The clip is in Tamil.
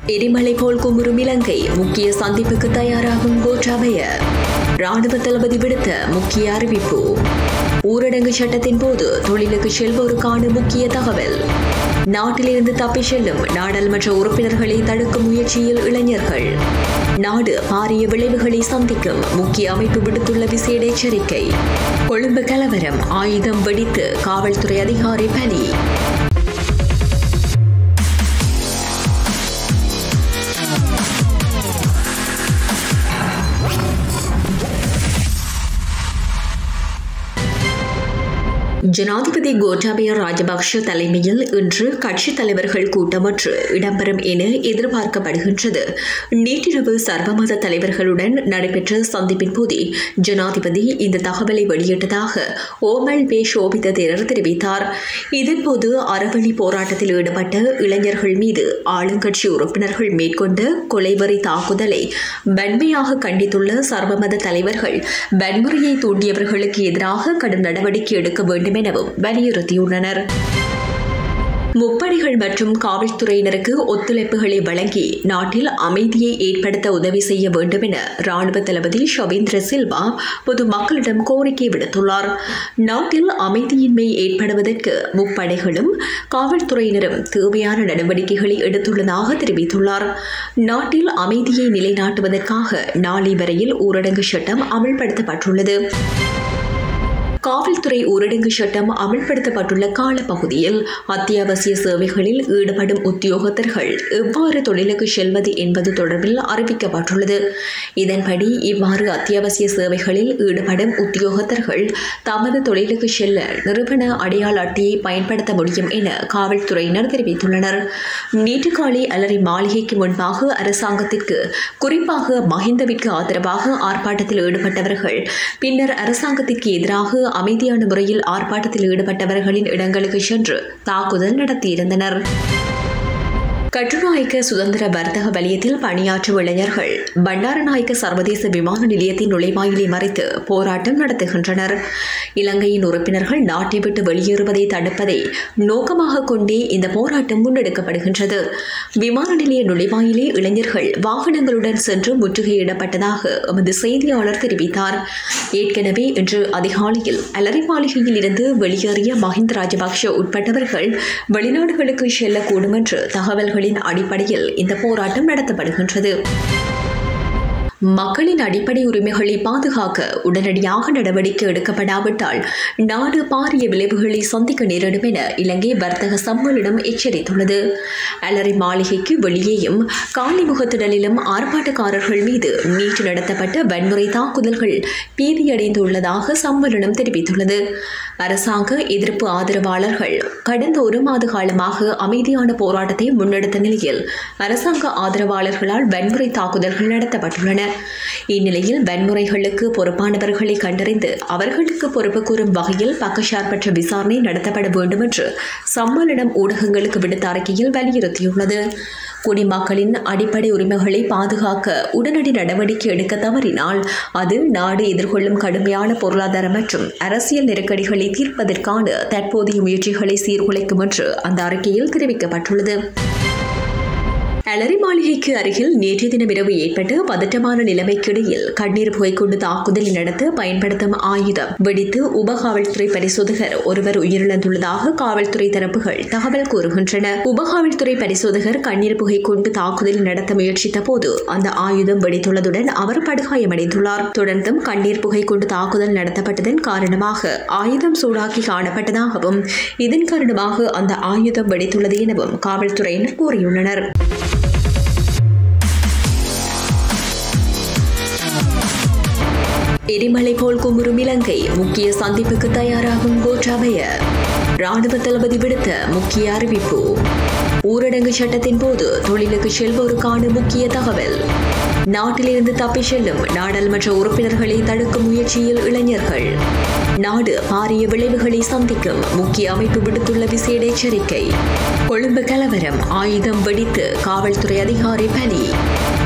எரிமலை போல் குமுறும் இலங்கை முக்கிய சந்திப்புக்கு தயாராகும் கோட்டாபய ராணுவ தளபதி விடுத்த முக்கிய அறிவிப்பு ஊரடங்கு சட்டத்தின் போது தொழிலுக்கு செல்வோருக்கான முக்கிய தகவல் நாட்டிலிருந்து தப்பி செல்லும் நாடாளுமன்ற உறுப்பினர்களை தடுக்கும் முயற்சியில் இளைஞர்கள் நாடு பாரிய விளைவுகளை சந்திக்கும் முக்கிய அமைப்பு விடுத்துள்ள விசேட எச்சரிக்கை கொழும்பு கலவரம் ஆயுதம் வெடித்து காவல்துறை அதிகாரி பலி ஜனாதிபதி கோட்டாபய ராஜபக்ஷ தலைமையில் இன்று கட்சித் தலைவர்கள் கூட்டம் ஒன்று இடம்பெறும் என எதிர்பார்க்கப்படுகின்றது நேற்றிரவு சர்வமத தலைவர்களுடன் நடைபெற்ற சந்திப்பின் போதே ஜனாதிபதி இந்த தகவலை வெளியிட்டதாக ஓமல் பே சோபித தேரர் தெரிவித்தார் இதன்போது அறவழி போராட்டத்தில் ஈடுபட்ட இளைஞர்கள் மீது ஆளுங்கட்சி உறுப்பினர்கள் மேற்கொண்ட கொலைவரி தாக்குதலை வன்மையாக கண்டித்துள்ள சர்வமத தலைவர்கள் வன்முறையை தூண்டியவர்களுக்கு எதிராக கடும் நடவடிக்கை எடுக்க வேண்டும் எனவும் வலியுறுத்தியுள்ளனர் முப்படைகள் மற்றும் காவல்துறையினருக்கு ஒத்துழைப்புகளை வழங்கி நாட்டில் அமைதியை ஏற்படுத்த உதவி செய்ய வேண்டும் என ராணுவ தளபதி ஷவேந்திர சில்வா பொதுமக்களிடம் கோரிக்கை விடுத்துள்ளார் நாட்டில் அமைதியின்மை ஏற்படுவதற்கு முப்படைகளும் காவல்துறையினரும் தேவையான நடவடிக்கைகளை எடுத்துள்ளதாக தெரிவித்துள்ளார் நாட்டில் அமைதியை நிலைநாட்டுவதற்காக நாளை வரையில் ஊரடங்கு சட்டம் அமல்படுத்தப்பட்டுள்ளது காவல்துறை ஊரடங்கு சட்டம் அமல்படுத்தப்பட்டுள்ள காலப்பகுதியில் அத்தியாவசிய சேவைகளில் ஈடுபடும் உத்தியோகத்தர்கள் எவ்வாறு தொழிலுக்கு செல்வது என்பது தொடர்பில் அறிவிக்கப்பட்டுள்ளது இதன்படி இவ்வாறு அத்தியாவசிய சேவைகளில் ஈடுபடும் உத்தியோகத்தர்கள் தமது தொழிலுக்கு செல்ல நிறுவன அடையாள அட்டையை பயன்படுத்த முடியும் என காவல்துறையினர் தெரிவித்துள்ளனர் நேற்று காலை அலரி மாளிகைக்கு முன்பாக அரசாங்கத்திற்கு குறிப்பாக மஹிந்தவிற்கு ஆதரவாக ஆர்ப்பாட்டத்தில் ஈடுபட்டவர்கள் பின்னர் அரசாங்கத்திற்கு எதிராக அமைதியான முறையில் ஆர்ப்பாட்டத்தில் ஈடுபட்டவர்களின் இடங்களுக்கு சென்று தாக்குதல் நடத்தியிருந்தனர் கட்டுநாயக்க சுதந்திர வர்த்தக வலயத்தில் பணியாற்றும் இளைஞர்கள் பண்டாரநாயக்க சர்வதேச விமான நிலையத்தின் நுழைவாயிலை மறைத்து போராட்டம் நடத்துகின்றனர் இலங்கையின் உறுப்பினர்கள் நாட்டை விட்டு வெளியேறுவதை தடுப்பதை நோக்கமாக கொண்டே இந்த போராட்டம் முன்னெடுக்கப்படுகின்றது விமான நிலைய நுழைவாயிலே இளைஞர்கள் வாகனங்களுடன் சென்று முற்றுகையிடப்பட்டதாக எமது செய்தியாளர் தெரிவித்தார் ஏற்கனவே இன்று அதிகாலையில் அலரி மாளிகையில் இருந்து வெளியேறிய மஹிந்த ராஜபக்ஷ உட்பட்டவர்கள் வெளிநாடுகளுக்கு செல்லக்கூடும் என்று தகவல்கள் தகவல்களின் அடிப்படையில் இந்த போராட்டம் நடத்தப்படுகின்றது மக்களின் அடிப்படை உரிமைகளை பாதுகாக்க உடனடியாக நடவடிக்கை எடுக்கப்படாவிட்டால் நாடு பாரிய விளைவுகளை சந்திக்க நேரிடும் என இலங்கை வர்த்தக சம்மேளனம் எச்சரித்துள்ளது அலரி மாளிகைக்கு வெளியேயும் காலிமுகத்திடலிலும் ஆர்ப்பாட்டக்காரர்கள் மீது நேற்று நடத்தப்பட்ட வன்முறை தாக்குதல்கள் பீதியடைந்துள்ளதாக சம்மேளனம் தெரிவித்துள்ளது அரசாங்க எதிர்ப்பு ஆதரவாளர்கள் கடந்த ஒரு மாத காலமாக அமைதியான போராட்டத்தை முன்னெடுத்த நிலையில் அரசாங்க ஆதரவாளர்களால் வன்முறை தாக்குதல்கள் நடத்தப்பட்டுள்ளன இந்நிலையில் வன்முறைகளுக்கு பொறுப்பானவர்களை கண்டறிந்து அவர்களுக்கு பொறுப்பு கூறும் வகையில் பக்கச்சார்பற்ற விசாரணை நடத்தப்பட வேண்டும் என்று சம்மேளனம் ஊடகங்களுக்கு விடுத்த அறிக்கையில் வலியுறுத்தியுள்ளது குடிமக்களின் அடிப்படை உரிமைகளை பாதுகாக்க உடனடி நடவடிக்கை எடுக்க தவறினால் அது நாடு எதிர்கொள்ளும் கடுமையான பொருளாதார மற்றும் அரசியல் நெருக்கடிகளை தீர்ப்பதற்கான தற்போதைய முயற்சிகளை சீர்குலைக்கும் என்று அந்த அறிக்கையில் தெரிவிக்கப்பட்டுள்ளது அலரி மாளிகைக்கு அருகில் நேற்றைய தினம் இரவு ஏற்பட்ட பதற்றமான நிலைமைக்கு இடையில் கண்ணீர் புகை கொண்டு தாக்குதலை நடத்த பயன்படுத்தும் ஆயுதம் வெடித்து உபகாவல்துறை பரிசோதகர் ஒருவர் உயிரிழந்துள்ளதாக காவல்துறை தரப்புகள் தகவல் கூறுகின்றன உபகாவல்துறை பரிசோதகர் கண்ணீர் புகை கொண்டு தாக்குதல் நடத்த முயற்சித்த போது அந்த ஆயுதம் வெடித்துள்ளதுடன் அவர் படுகாயமடைந்துள்ளார் தொடர்ந்தும் கண்ணீர் புகை கொண்டு தாக்குதல் நடத்தப்பட்டதன் காரணமாக ஆயுதம் சூடாக்கி காணப்பட்டதாகவும் இதன் காரணமாக அந்த ஆயுதம் வெடித்துள்ளது எனவும் காவல்துறையினர் கூறியுள்ளனர் எரிமலை போல் குமுறும் இலங்கை முக்கிய சந்திப்புக்கு தயாராகும் கோட்டாபய ராணுவ தளபதி விடுத்த முக்கிய அறிவிப்பு ஊரடங்கு சட்டத்தின் போது தொழிலுக்கு செல்வோருக்கான முக்கிய தகவல் நாட்டிலிருந்து தப்பி செல்லும் நாடாளுமன்ற உறுப்பினர்களை தடுக்கும் முயற்சியில் இளைஞர்கள் நாடு பாரிய விளைவுகளை சந்திக்கும் முக்கிய அமைப்பு விடுத்துள்ள விசேட எச்சரிக்கை கொழும்பு கலவரம் ஆயுதம் வெடித்து காவல்துறை அதிகாரி பலி